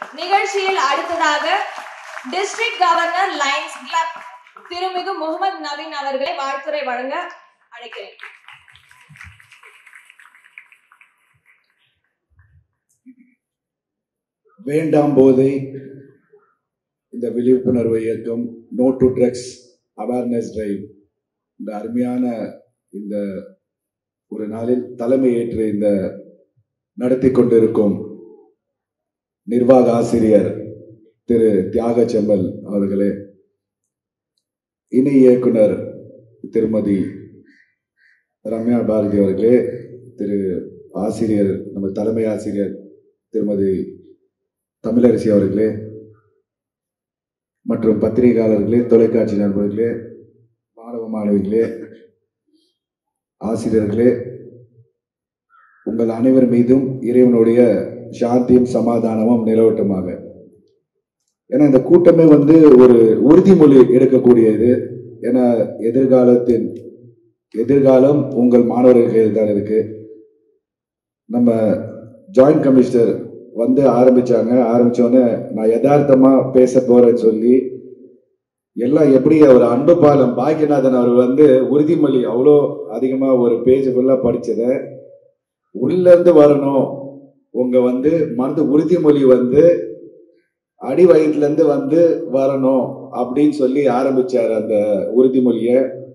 நிகழ்ச்சியில் அடுத்ததாக district governor lines club திருமிகு முகமது நவீன் அவர்களை வாழ்த்துரை வழங்க அழைக்கிறேன் வேண்டாம் போதை இந்த விழிப்புணர்வு இயக்கம் no to drugs awareness drive இந்த அருமையான இந்த ஒரு நாளில் தலைமை ஏற்று இந்த நடத்தி கொண்டிருக்கும் நிர்வாக ஆசிரியர் திரு தியாக செம்மல் அவர்களே இணை இயக்குனர் திருமதி ரம்யா பாரதி அவர்களே திரு ஆசிரியர் நம்ம தலைமை ஆசிரியர் திருமதி தமிழரசி அவர்களே மற்றும் பத்திரிகையாளர்களே தொலைக்காட்சி நண்பர்களே மாணவ மாணவிகளே ஆசிரியர்களே உங்கள் அனைவர் மீதும் இறைவனுடைய சாந்தியும் சமாதானமும் நிலவட்டமாக ஏன்னா இந்த கூட்டமே வந்து ஒரு உறுதிமொழி எடுக்கக்கூடியது ஏன்னா எதிர்காலத்தின் எதிர்காலம் உங்கள் மாணவர்கள் கையில் தான் இருக்கு நம்ம ஜாயிண்ட் கமிஷனர் வந்து ஆரம்பிச்சாங்க ஆரம்பிச்சோடனே நான் யதார்த்தமா பேச போறேன்னு சொல்லி எல்லாம் எப்படி அவர் அன்பு பாலம் பாக்கியநாதன் அவர் வந்து உறுதிமொழி அவ்வளோ அதிகமா ஒரு பேஜ் ஃபுல்லா படிச்சத உள்ள இருந்து வரணும் உங்க வந்து மனது உறுதிமொழி வந்து அடி வயிற்றுல இருந்து வந்து வரணும் அப்படின்னு சொல்லி ஆரம்பிச்சார் அந்த உறுதிமொழிய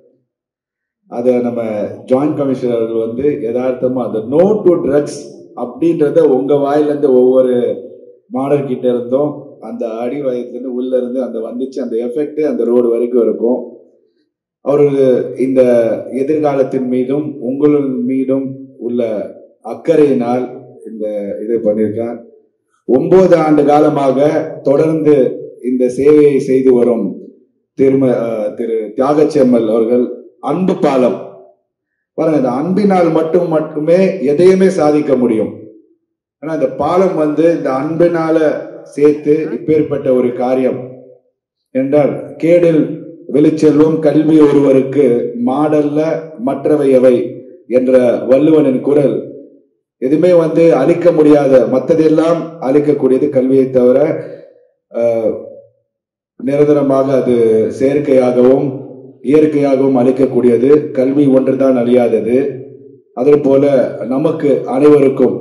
அத நம்ம ஜாயிண்ட் கமிஷனர் அவர்கள் வந்து யதார்த்தமா அந்த நோ டு ட்ரக்ஸ் அப்படின்றத உங்க வாயில இருந்து ஒவ்வொரு மாணவர்கிட்ட இருந்தும் அந்த அடி வயதுல இருந்து உள்ள இருந்து அந்த வந்துச்சு அந்த எஃபெக்ட் அந்த ரோடு வரைக்கும் இருக்கும் அவர் இந்த எதிர்காலத்தின் மீதும் உங்களின் மீதும் உள்ள அக்கறையினால் இந்த இது பண்ணியிருக்கார் ஒன்பது ஆண்டு காலமாக தொடர்ந்து இந்த சேவையை செய்து வரும் திரும அஹ், திரு தியாகச்செம்மல் அவர்கள் அன்பு பாலம் பாருங்க இந்த அன்பினால் மட்டும் மட்டுமே எதையுமே சாதிக்க முடியும் ஆனா இந்த பாலம் வந்து இந்த அன்பினால சேர்த்து இப்பேற்பட்ட ஒரு காரியம் என்றால் கேடில் வெளிச்செல்வம் கல்வி ஒருவருக்கு மாடல்ல மற்றவை எவை என்ற வள்ளுவனின் குரல் எதுவுமே வந்து அழிக்க முடியாத மற்றதெல்லாம் அழிக்கக்கூடியது கல்வியை தவிர ஆஹ், நிரந்தரமாக அது செயற்கையாகவும் இயற்கையாகவும் அளிக்கக்கூடியது கல்வி ஒன்றுதான் அழியாதது அதே போல நமக்கு அனைவருக்கும்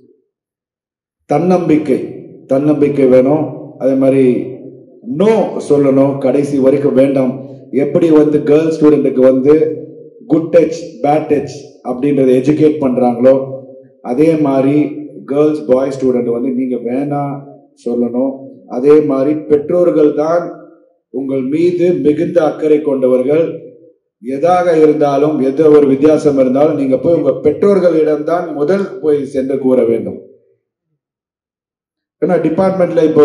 தன்னம்பிக்கை தன்னம்பிக்கை வேணும் அதே மாதிரி நோ சொல்லணும் கடைசி வரைக்கும் வேண்டாம் எப்படி வந்து கேர்ள்ஸ் ஸ்டூடெண்ட்டுக்கு வந்து குட் டச் பேட் டச் அப்படின்றத எஜுகேட் பண்றாங்களோ அதே மாதிரி கேர்ள்ஸ் பாய் ஸ்டூடெண்ட் வந்து நீங்க வேணாம் சொல்லணும் அதே மாதிரி பெற்றோர்கள் தான் உங்கள் மீது மிகுந்த அக்கறை கொண்டவர்கள் எதாக இருந்தாலும் எந்த ஒரு வித்தியாசம் இருந்தாலும் நீங்க போய் உங்க பெற்றோர்களிடம்தான் முதல் போய் சென்று கூற வேண்டும் ஏன்னா டிபார்ட்மெண்ட்ல இப்போ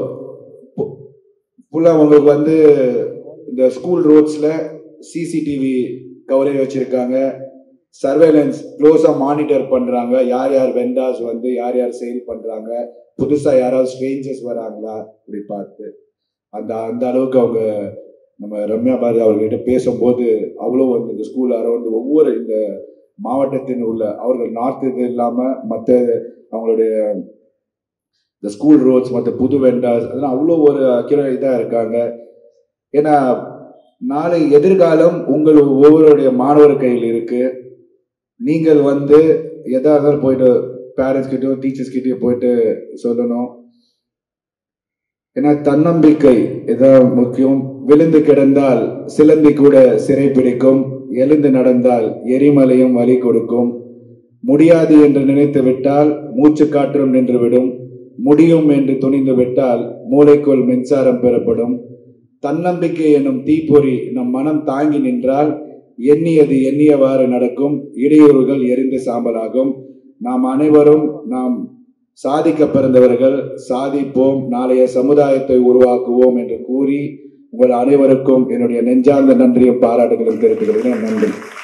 ஃபுல்லா உங்களுக்கு வந்து இந்த ஸ்கூல் ரோட்ஸ்ல சிசிடிவி கவரேஜ் வச்சிருக்காங்க சர்வேலன்ஸ் க்ளோஸா மானிட்டர் பண்றாங்க யார் யார் வெண்டாஸ் வந்து யார் யார் சேல் பண்றாங்க புதுசா யாராவது ஸ்ட்ரேஞ்சர்ஸ் வராங்களா அப்படி பார்த்து அந்த அந்த அளவுக்கு அவங்க நம்ம ரம்யா பாரதி அவர்கிட்ட பேசும்போது அவ்வளோ வந்து இந்த ஸ்கூல் அரௌண்ட் ஒவ்வொரு இந்த மாவட்டத்தின் உள்ள அவர்கள் நார்த் இது இல்லாம மற்ற அவங்களுடைய இந்த ஸ்கூல் ரோட்ஸ் மற்ற புது வெண்டாஸ் அதெல்லாம் அவ்வளோ ஒரு அக்யூரே இதாக இருக்காங்க ஏன்னா நாளை எதிர்காலம் உங்கள் ஒவ்வொருடைய மாணவர் கையில் இருக்கு நீங்கள் வந்து எதா இருந்தாலும் போயிட்டு பேரண்ட்ஸ் கிட்டயும் டீச்சர்ஸ் கிட்டயும் போயிட்டு சொல்லணும் ஏன்னா தன்னம்பிக்கை இதான் முக்கியம் விழுந்து கிடந்தால் சிலந்தி கூட சிறை பிடிக்கும் எழுந்து நடந்தால் எரிமலையும் வலி கொடுக்கும் முடியாது என்று நினைத்து விட்டால் மூச்சு காற்றும் நின்றுவிடும் முடியும் என்று துணிந்து விட்டால் மூளைக்குள் மின்சாரம் பெறப்படும் தன்னம்பிக்கை எனும் தீப்பொறி நம் மனம் தாங்கி நின்றால் எண்ணியது எண்ணியவாறு நடக்கும் இடையூறுகள் எரிந்து சாம்பலாகும் நாம் அனைவரும் நாம் சாதிக்க பிறந்தவர்கள் சாதிப்போம் நாளைய சமுதாயத்தை உருவாக்குவோம் என்று கூறி உங்கள் அனைவருக்கும் என்னுடைய நெஞ்சார்ந்த நன்றியும் பாராட்டுகளும் தெரிவித்துக் கொள்கிறேன் நன்றி